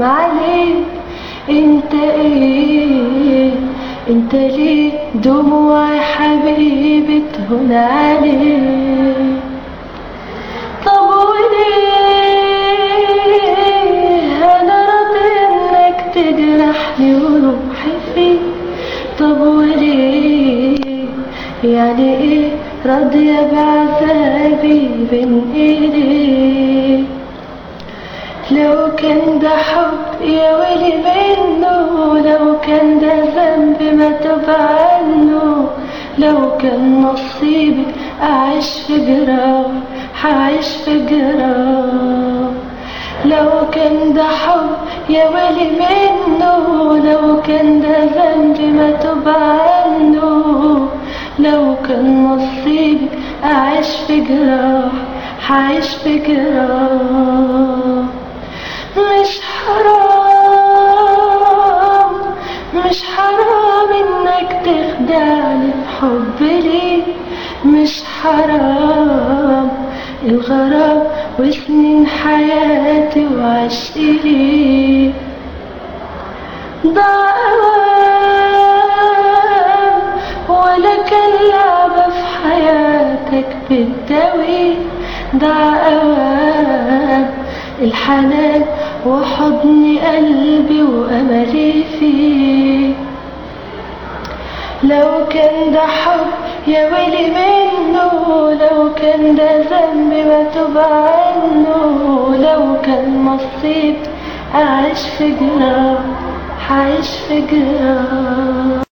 حرام عليك انت ايه انت ليه دموع حبيبي تهون عليك طب وليه انا راضي انك تجرحني وروحي فيك طب وليه يعني ايه راضية بعذابي بين ايديك لو كان ده حب يا ويلي منه لو كان ده ذنب ما تب عنه لو كان نصيبي أعيش في جراح هعيش في جراح لو كان ده حب يا ويلي منه لو كان ده ذنب ما تب عنه لو كان نصيبي أعيش في جراح هعيش في جراح مش حرام مش حرام انك تخدعني بحب ليك مش حرام الغرام وسنين حياتي وعشقي ليك ضاع أوام ولا كان لعبة في حياتك بالدوي ضاع أوام الحنان وحضن قلبي وأملي فيه لو كان ده حب يا ويلي منه لو كان ده ذنب ما تب عنه لو كان نصيب أعيش في جراح هعيش في جراح